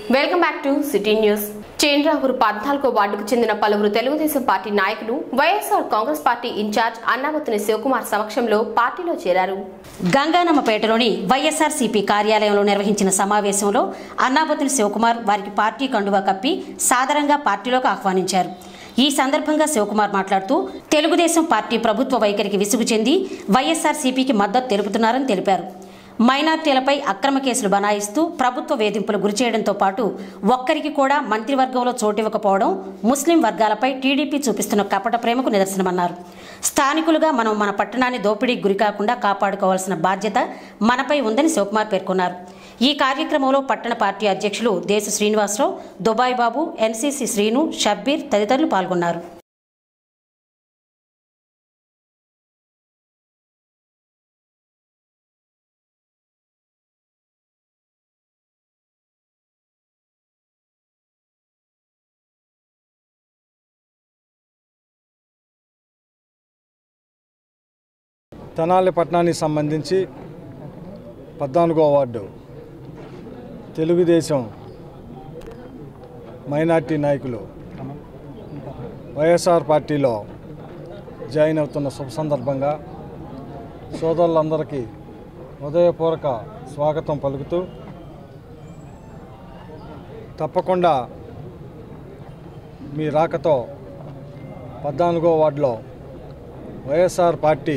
welcome back to city news Chendravuru పద్నాలుగో వార్డుకు చెందిన పలువురు తెలుగుదేశం పార్టీ నాయకులు YSR Congress party in-charge Annamathuni Shivakumar సమక్షంలో పార్టీలో చేరారు గంగానమ్మపేటలోని వైఎస్ఆర్సీపీ కార్యాలయంలో నిర్వహించిన సమావేశంలో అన్నాపతుని శివకుమార్ వారికి పార్టీ కండువా కప్పి సాదరంగా పార్టీలోకి ఆహ్వానించారు ఈ సందర్భంగా శివకుమార్ మాట్లాడుతూ తెలుగుదేశం పార్టీ ప్రభుత్వ వైఖరికి విసుగు చెంది వైఎస్ఆర్సీపీకి మద్దతు తెలుపుతున్నారని తెలిపారు మైనార్టీలపై అక్రమ కేసులు బనాయిస్తూ ప్రభుత్వ వేధింపులు గురిచేయడంతో పాటు ఒక్కరికి కూడా మంత్రివర్గంలో చోటివ్వకపోవడం ముస్లిం వర్గాలపై టీడీపీ చూపిస్తున్న కపట ప్రేమకు నిదర్శనమన్నారు స్థానికులుగా మనం మన పట్టణాన్ని దోపిడీకి గురికాకుండా కాపాడుకోవాల్సిన బాధ్యత మనపై ఉందని శివకుమార్ పేర్కొన్నారు ఈ కార్యక్రమంలో పట్టణ పార్టీ అధ్యక్షులు దేశ శ్రీనివాసరావు దుబాయ్ బాబు ఎన్సీసీ శ్రీను షబ్బీర్ తదితరులు పాల్గొన్నారు తెనాలి పట్టణానికి సంబంధించి పద్నాలుగో వార్డు తెలుగుదేశం మైనార్టీ నాయకులు వైఎస్ఆర్ పార్టీలో జాయిన్ అవుతున్న శుభ సందర్భంగా సోదరులందరికీ హృదయపూర్వక స్వాగతం పలుకుతూ తప్పకుండా మీ రాకతో పద్నాలుగో వార్డులో వైఎస్ఆర్ పార్టీ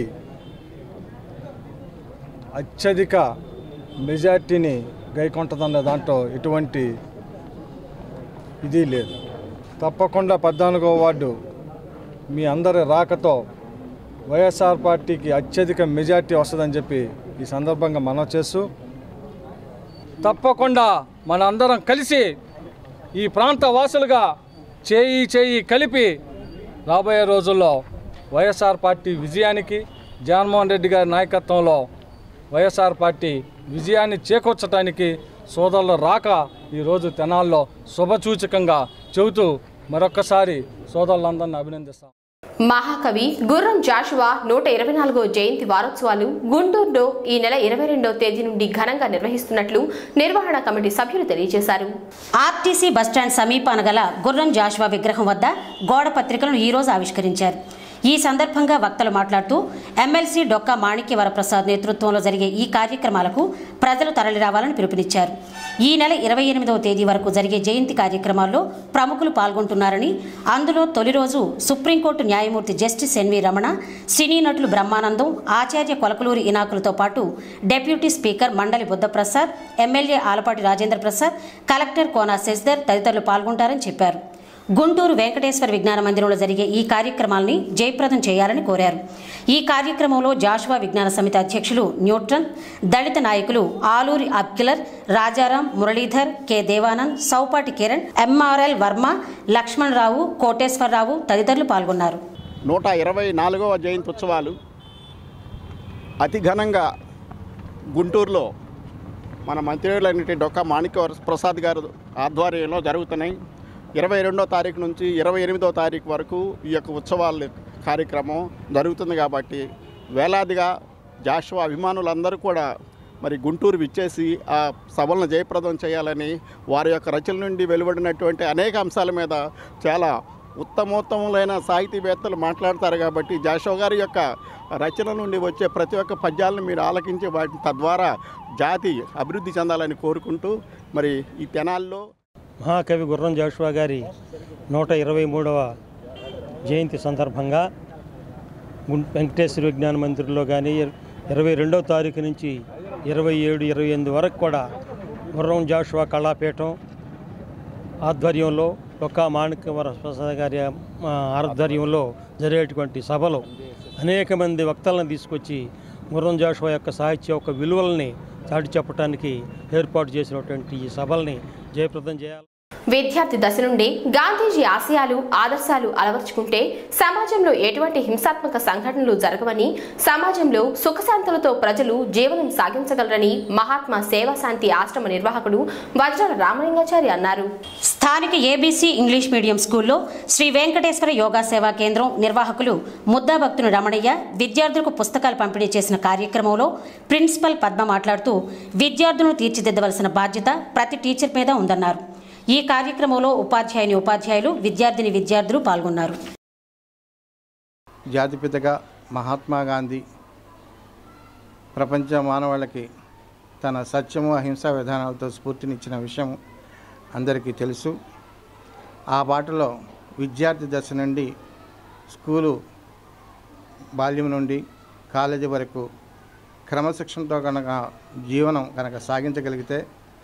అత్యధిక మెజార్టీని గైకొంటుందన్న దాంట్లో ఎటువంటి ఇది లేదు తప్పకుండా పద్నాలుగో వార్డు మీ అందరి రాకతో వైఎస్ఆర్ పార్టీకి అత్యధిక మెజార్టీ వస్తుందని చెప్పి ఈ సందర్భంగా మనం చేస్తూ తప్పకుండా మనందరం కలిసి ఈ ప్రాంత వాసులుగా చేయి చేయి కలిపి రాబోయే రోజుల్లో వైఎస్ఆర్ పార్టీ విజయానికి జగన్మోహన్ రెడ్డి గారి నాయకత్వంలో వైఎస్ఆర్ పార్టీ విజయాన్ని చేకూర్చడానికి సోదరుల రాక ఈరోజు తెనాల్లో శుభసూచకంగా చెబుతూ మరొక్కసారి సోదరులందరిని అభినందిస్తాం మహాకవి గుర్రం జాషువా నూట ఇరవై నాలుగో జయంతి వారోత్సవాలు గుంటూరులో ఈ నెల ఇరవై రెండవ తేదీ నుండి ఘనంగా నిర్వహిస్తున్నట్లు నిర్వహణ కమిటీ సభ్యులు తెలియజేశారు ఆర్టీసీ బస్టాండ్ సమీపాన గల గుర్రం జాషువా విగ్రహం వద్ద గోడ పత్రికలను ఈరోజు ఆవిష్కరించారు ఈ సందర్భంగా వక్తలు మాట్లాడుతూ ఎమ్మెల్సీ డొక్కా మాణిక్య వరప్రసాద్ నేతృత్వంలో జరిగే ఈ కార్యక్రమాలకు ప్రజలు తరలిరావాలని పిలుపునిచ్చారు ఈ నెల ఇరవై ఎనిమిదవ తేదీ వరకు జరిగే జయంతి కార్యక్రమాల్లో ప్రముఖులు పాల్గొంటున్నారని అందులో తొలి రోజు సుప్రీంకోర్టు న్యాయమూర్తి జస్టిస్ ఎన్వి రమణ సినీ నటులు బ్రహ్మానందం ఆచార్య కొలకలూరి ఇనాకులతో పాటు deputy speaker Mandali Buddhaprasad MLA Alapati Rajendra Prasad collector Kona Sasidhar తదితరులు పాల్గొంటారని చెప్పారు గుంటూరు వెంకటేశ్వర విజ్ఞాన మందిరంలో జరిగే ఈ కార్యక్రమాల్ని జయప్రదం చేయాలని కోరారు ఈ కార్యక్రమంలో జాషువా విజ్ఞాన సమితి అధ్యక్షులు న్యూట్రన్ దళిత నాయకులు ఆలూరి అబ్కిలర్ రాజారాం మురళీధర్ కె దేవానంద్ సౌపాటి కిరణ్ ఎంఆర్ఎల్ వర్మ లక్ష్మణరావు కోటేశ్వరరావు తదితరులు పాల్గొన్నారు నూట ఇరవై నాలుగవ జయంతి ఉత్సవాలు అతి ఘనంగా గుంటూరులో మన మంత్రివర్యులైనటువంటి డొక్కా మాణిక్య ప్రసాద్ గారు ఆధ్వర్యంలో జరుగుతున్నాయి ఇరవై రెండో తారీఖు నుంచి ఇరవై ఎనిమిదో తారీఖు వరకు ఈ యొక్క ఉత్సవాల కార్యక్రమం జరుగుతుంది కాబట్టి వేలాదిగా జాషువా అభిమానులందరూ కూడా మరి గుంటూరు విచ్చేసి ఆ సభలను జయప్రదం చేయాలని వారి యొక్క రచన నుండి వెలువడినటువంటి అనేక అంశాల మీద చాలా ఉత్తమోత్తములైన సాహితీవేత్తలు మాట్లాడతారు కాబట్టి జాషో గారి యొక్క రచన నుండి వచ్చే ప్రతి ఒక్క పద్యాలను మీరు ఆలకించి వాటి తద్వారా జాతి అభివృద్ధి చెందాలని కోరుకుంటూ మరి ఈ తెనాల్లో మహాకవి గుర్రం జాషువా గారి నూట ఇరవై మూడవ జయంతి సందర్భంగా గుం- వెంకటేశ్వర విజ్ఞాన మందిర్లో కానీ ఇరవై రెండవ తారీఖు నుంచి ఇరవై ఏడు ఇరవై ఎనిమిది వరకు కూడా గుర్రం జాషువా కళాపీఠం ఆధ్వర్యంలో ఒక్క మాణిక్య వరప్రసాద్ గారి ఆ, ఆధ్వర్యంలో జరిగేటువంటి సభలో అనేక మంది వక్తలను తీసుకొచ్చి గుర్రం జాషువా యొక్క సాహిత్య యొక్క విలువల్ని చాటి చెప్పడానికి ఏర్పాటు చేసినటువంటి ఈ సభల్ని జయప్రదం చేయాలి విద్యార్థి దశ నుండి గాంధీజీ ఆశయాలు ఆదర్శాలు అలవర్చుకుంటే సమాజంలో ఎటువంటి హింసాత్మక సంఘటనలు జరగవని సమాజంలో సుఖశాంతులతో ప్రజలు జీవనం సాగించగలరని మహాత్మా సేవాశాంతి ఆశ్రమ నిర్వాహకుడు వజ్రాల రామలింగాచారి అన్నారు స్థానిక ఏబీసీ ఇంగ్లీష్ మీడియం స్కూల్లో శ్రీ వెంకటేశ్వర యోగా సేవా కేంద్రం నిర్వాహకులు ముద్దాభక్తుని రమణయ్య విద్యార్థులకు పుస్తకాలు పంపిణీ చేసిన కార్యక్రమంలో ప్రిన్సిపల్ పద్మ మాట్లాడుతూ విద్యార్థులను తీర్చిదిద్దవలసిన బాధ్యత ప్రతి టీచర్ మీద ఉందన్నారు ఈ కార్యక్రమంలో ఉపాధ్యాయుని ఉపాధ్యాయులు విద్యార్థిని విద్యార్థులు పాల్గొన్నారు జాతిపితగా మహాత్మా గాంధీ ప్రపంచ మానవాళికి తన సత్యము అహింసా విధానాలతో స్ఫూర్తినిచ్చిన విషయం అందరికీ తెలుసు ఆ బాటలో విద్యార్థి దశ నుండి స్కూలు బాల్యం నుండి కాలేజీ వరకు క్రమశిక్షణతో కనుక జీవనం కనుక సాగించగలిగితే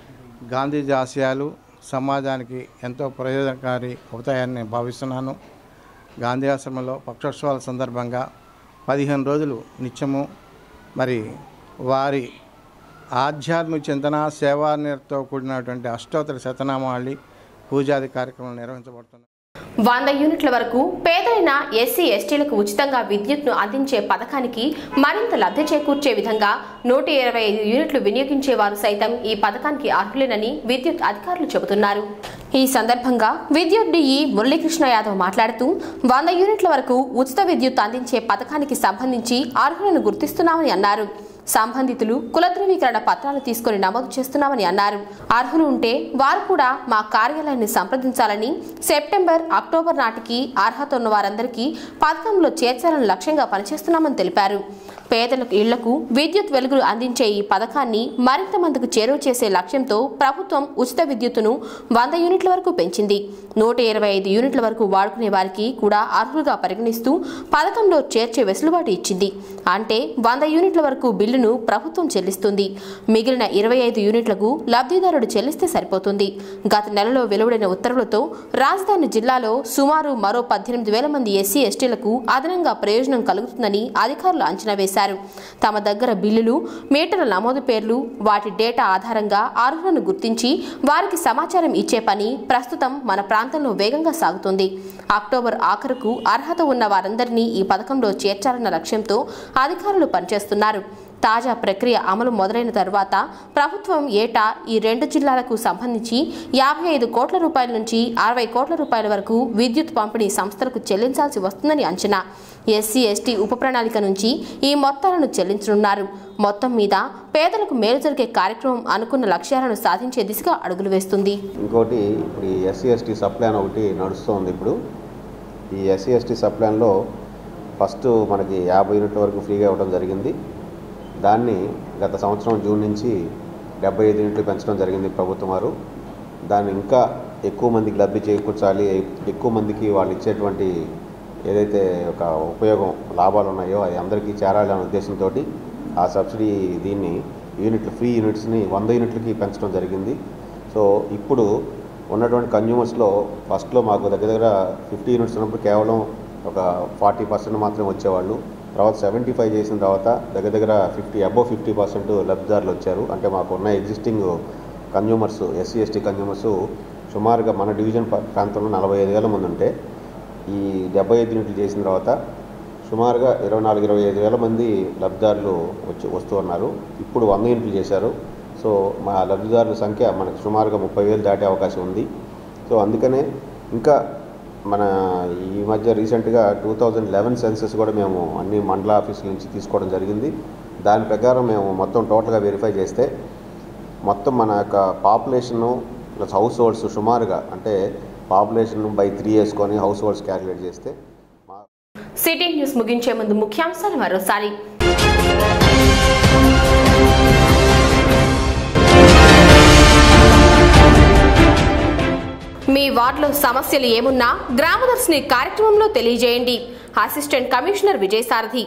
గాంధీజీ ఆశయాలు సమాజానికి ఎంతో ప్రయోజనకారి అవుతాయని నేను భావిస్తున్నాను గాంధీ ఆశ్రమంలో పక్షోత్సవాల సందర్భంగా పదిహేను రోజులు నిత్యము మరి వారి ఆధ్యాత్మిక చింతన సేవానిరతో కూడినటువంటి అష్టోత్తర శతనామావళి పూజాది కార్యక్రమాలు నిర్వహించబడుతున్నాయి వంద యూనిట్ల వరకు పేదలైన ఎస్సీ ఎస్టీలకు ఉచితంగా విద్యుత్ను అందించే పథకానికి మరింత లబ్ధి చేకూర్చే విధంగా నూట ఇరవై ఐదు యూనిట్లు వినియోగించే వారు సైతం ఈ పథకానికి అర్హులేనని విద్యుత్ అధికారులు చెబుతున్నారు ఈ సందర్భంగా విద్యుత్ డిఈ మురళీకృష్ణ యాదవ్ మాట్లాడుతూ వంద యూనిట్ల వరకు ఉచిత విద్యుత్ అందించే పథకానికి సంబంధించి అర్హులను గుర్తిస్తున్నామని అన్నారు సంబంధితులు కుల ధృవీకరణ పత్రాలు తీసుకుని నమోదు చేస్తున్నామని అన్నారు అర్హులు ఉంటే వారు కూడా మా కార్యాలయాన్ని సంప్రదించాలని సెప్టెంబర్ అక్టోబర్ నాటికి అర్హత ఉన్న వారందరికీ పథకంలో చేర్చాలని లక్ష్యంగా పనిచేస్తున్నామని తెలిపారు పేదలకు ఇళ్లకు విద్యుత్ వెలుగులు అందించే ఈ పథకాన్ని మరింత మందికి చేరువ చేసే లక్ష్యంతో ప్రభుత్వం ఉచిత విద్యుత్తును వంద యూనిట్ల వరకు పెంచింది నూట ఇరవై ఐదు యూనిట్ల వరకు వాడుకునే వారికి కూడా అర్హులుగా పరిగణిస్తూ పథకంలో చేర్చే వెసులుబాటు ఇచ్చింది అంటే వంద యూనిట్ల వరకు బిల్లును ప్రభుత్వం చెల్లిస్తుంది మిగిలిన ఇరవై ఐదు యూనిట్లకు లబ్ధిదారుడు చెల్లిస్తే సరిపోతుంది గత నెలలో వెలువడిన ఉత్తర్వులతో రాజధాని జిల్లాలో సుమారు మరో పద్దెనిమిది వేల మంది ఎస్సీ ఎస్టీలకు అదనంగా ప్రయోజనం కలుగుతుందని అధికారులు అంచనా వేశారు తమ దగ్గర బిల్లులు మీటర్ల నమోదు పేర్లు వాటి డేటా ఆధారంగా అర్హులను గుర్తించి వారికి సమాచారం ఇచ్చే పని ప్రస్తుతం మన ప్రాంతంలో వేగంగా సాగుతుంది అక్టోబర్ ఆఖరుకు అర్హత ఉన్న వారందరినీ ఈ పథకంలో చేర్చాలన్న లక్ష్యంతో అధికారులు పనిచేస్తున్నారు తాజా ప్రక్రియ అమలు మొదలైన తర్వాత ప్రభుత్వం ఏటా ఈ రెండు జిల్లాలకు సంబంధించి యాభై ఐదు కోట్ల రూపాయల నుంచి అరవై కోట్ల రూపాయల వరకు విద్యుత్ పంపిణీ సంస్థలకు చెల్లించాల్సి వస్తుందని అంచనా ఎస్సీ ఎస్టీ ఉప ప్రణాళిక నుంచి ఈ మొత్తాలను చెల్లించనున్నారు మొత్తం మీద పేదలకు మేలు జరిగే కార్యక్రమం అనుకున్న లక్ష్యాలను సాధించే దిశగా అడుగులు వేస్తుంది ఇంకోటి ఇప్పుడు ఈ ఎస్సీ ఎస్టీ సప్లాన్ ఒకటి నడుస్తుంది ఇప్పుడు ఈ ఎస్సీ ఎస్టీ సప్లాన్లో ఫస్ట్ మనకి యాభై యూనిట్ల వరకు ఫ్రీగా ఇవ్వడం జరిగింది దాన్ని గత సంవత్సరం జూన్ నుంచి డెబ్బై ఐదు యూనిట్లు పెంచడం జరిగింది ప్రభుత్వం వారు దాన్ని ఇంకా ఎక్కువ మందికి లబ్ధి చేకూర్చాలి ఎక్కువ మందికి వాళ్ళు ఇచ్చేటువంటి ఏదైతే ఒక ఉపయోగం లాభాలు ఉన్నాయో అది అందరికీ చేరాలి అనే ఉద్దేశంతో ఆ సబ్సిడీ దీన్ని యూనిట్లు ఫ్రీ యూనిట్స్ని వంద యూనిట్లకి పెంచడం జరిగింది సో ఇప్పుడు ఉన్నటువంటి కన్జ్యూమర్స్లో ఫస్ట్లో మాకు దగ్గర దగ్గర ఫిఫ్టీ యూనిట్స్ ఉన్నప్పుడు కేవలం ఒక ఫార్టీ పర్సెంట్ మాత్రమే వచ్చేవాళ్ళు తర్వాత సెవెంటీ ఫైవ్ చేసిన తర్వాత దగ్గర దగ్గర ఫిఫ్టీ అబోవ్ ఫిఫ్టీ పర్సెంట్ లబ్ధిదారులు వచ్చారు అంటే మాకు ఉన్న existing consumers SC ST consumers సుమారుగా మన డివిజన్ ప- ప్రాంతంలో నలభై ఐదు వేల మంది ఉంటే ఈ డెబ్బై ఐదు యూనిట్లు చేసిన తర్వాత సుమారుగా ఇరవై నాలుగు ఇరవై ఐదు వేల మంది లబ్ధిదారులు వచ్చి వస్తూ ఉన్నారు ఇప్పుడు వంద యూనిట్లు చేశారు సో మా లబ్ధిదారుల సంఖ్య మనకు సుమారుగా ముప్పై వేలు దాటే అవకాశం ఉంది సో అందుకనే ఇంకా మన ఈ మధ్య రీసెంట్గా టూ థౌజండ్ లెవెన్ సెన్సెస్ కూడా మేము అన్ని మండల ఆఫీసుల నుంచి తీసుకోవడం జరిగింది దాని ప్రకారం మేము మొత్తం టోటల్గా వెరిఫై చేస్తే మొత్తం మన యొక్క పాపులేషను ప్లస్ హౌస్ హోల్డ్స్ సుమారుగా అంటే పాపులేషన్ బై త్రీ వేసుకొని హౌస్ హోల్డ్స్ క్యాలిక్యులేట్ చేస్తే మా సిటీ న్యూస్ ముగించే ముందు ముఖ్యాంశాలు మరోసారి మీ వార్డులో సమస్యలు ఏమున్నా గ్రామదర్శిని కార్యక్రమంలో తెలియజేయండి అసిస్టెంట్ కమిషనర్ విజయసారథి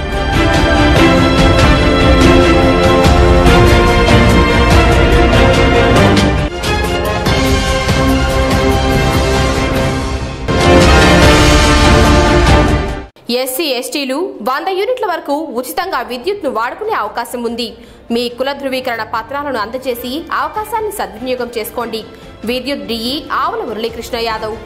ఎస్సీ ఎస్టీలు వంద యూనిట్ల వరకు ఉచితంగా విద్యుత్ను వాడుకునే అవకాశం ఉంది మీ కుల ధృవీకరణ పత్రాలను అందజేసి అవకాశాన్ని సద్వినియోగం చేసుకోండి విద్యుత్ డిఈ ఆవుల మురళీకృష్ణ యాదవ్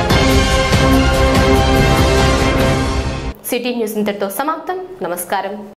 సిటీ న్యూస్ ఇంతటితో సమాప్తం నమస్కారం